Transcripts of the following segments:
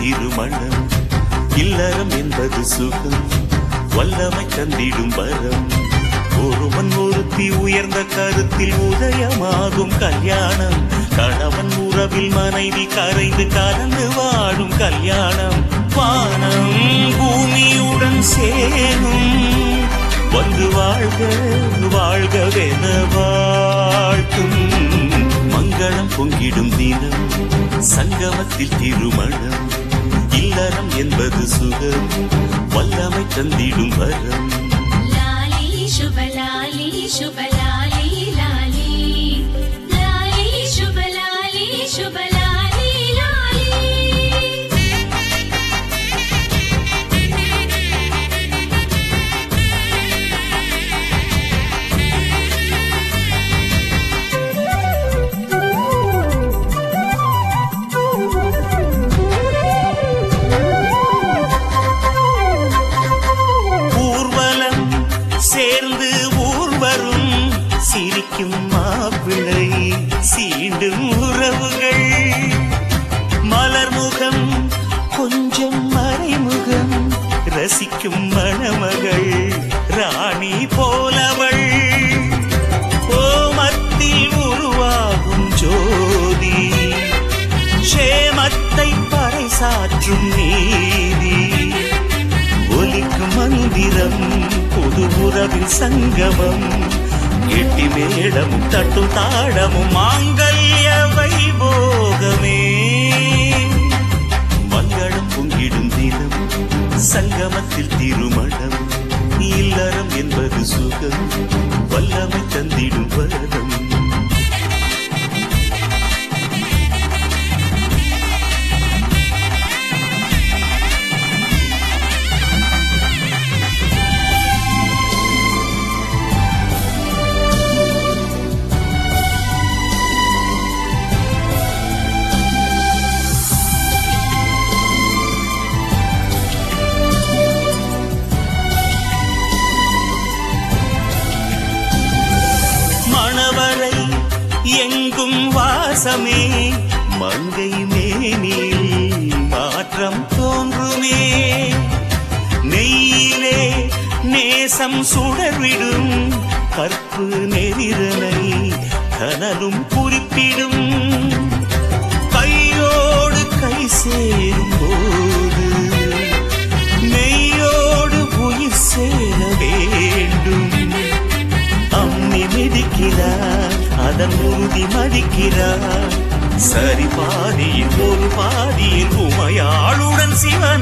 திருமணம் இல்லறம் என்பது சுகம் வல்லமை தந்திடும் வரம் ஒருவன் ஒருத்தி உயர்ந்த கருத்தில் உதயமாகும் கல்யாணம் கணவன் உறவில் மனைவி கரைந்து கலந்து வாழும் கல்யாணம் வானம் பூமியுடன் சேரும் வந்து வாழ்க வாழ்கவென வாழ்த்தும் மங்களம் பொங்கிடும் தினம் சங்கமத்தில் திருமணம் இல்லறம் என்பது சுகம் வல்லமை தந்திடும் வரம் लाली शुभ लाली शुभ लाली लाली लाली शुभ लाली शुभ लाली ஊர்வலம் சேர்ந்து ஊர்வரும் சிரிக்கும் மாப்பிள்ளை சீண்டும் உறவுகள் மலர்முகம் கொஞ்சம் மறைமுகம் ரசிக்கும் மணமகள் ராணி போலவள் ஓமத்தில் உருவாகும் ஜோதி க்ஷேமத்தை பறைசாற்றும் நீதி ஒலிக்கும் மந்திரம் புது உறவின் சங்கமம் எட்டி மேளமும் தட்டும் தாளமும் மாங்கல்ய வைபோகமே மங்களம் பொங்கிடும் தினம் சங்கமத்தில் திருமணம் இல்லறம் என்பது சுகம் வல்லமை தந்திடும் வரம் மணவரை எங்கும் வாசமே மங்கை மேனில் மாற்றம் தோன்றுமே நெய்யிலே நேசம் சுடர்விடும் கற்பு நெறிதனை கனலும் குறிப்பிடும் கையோடு கை சேரும் போது மெய்யோடு உயிர் சேர வேண்டும் அம்மி மிதிக்கிறார் அதன் உறுதி மதிக்கிறார் சரி பாதியில் ஒரு பாதியில் உமையாளுடன்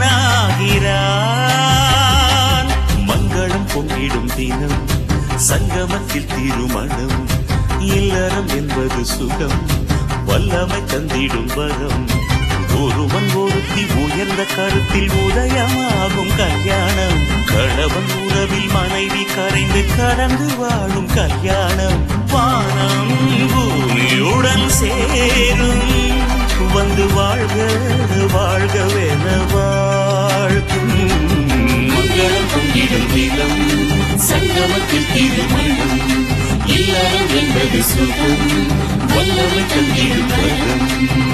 சிவனாகிறான் மங்களம் பொங்கிடும் தினம் சங்கமத்தில் திருமணம் இல்லறம் என்பது சுகம் வல்லமை தந்திடும் வரம் ஒருவன் ஒருத்தி உயர்ந்த கருத்தில் உதயமாகும் கல்யாணம் கணவன் உறவில் மனைவி கரைந்து கடந்து வாழும் கல்யாணம் வானம் பூமியுடன் சேரும் வந்து வாழ்க வாழ்கவென வாழ்க்கும் மங்களம் பொங்கிடும் நிலம் சங்கமத்தில் திருமணம் இல்லறம் என்பது சுகம் வல்லமை தந்திடும் வரம்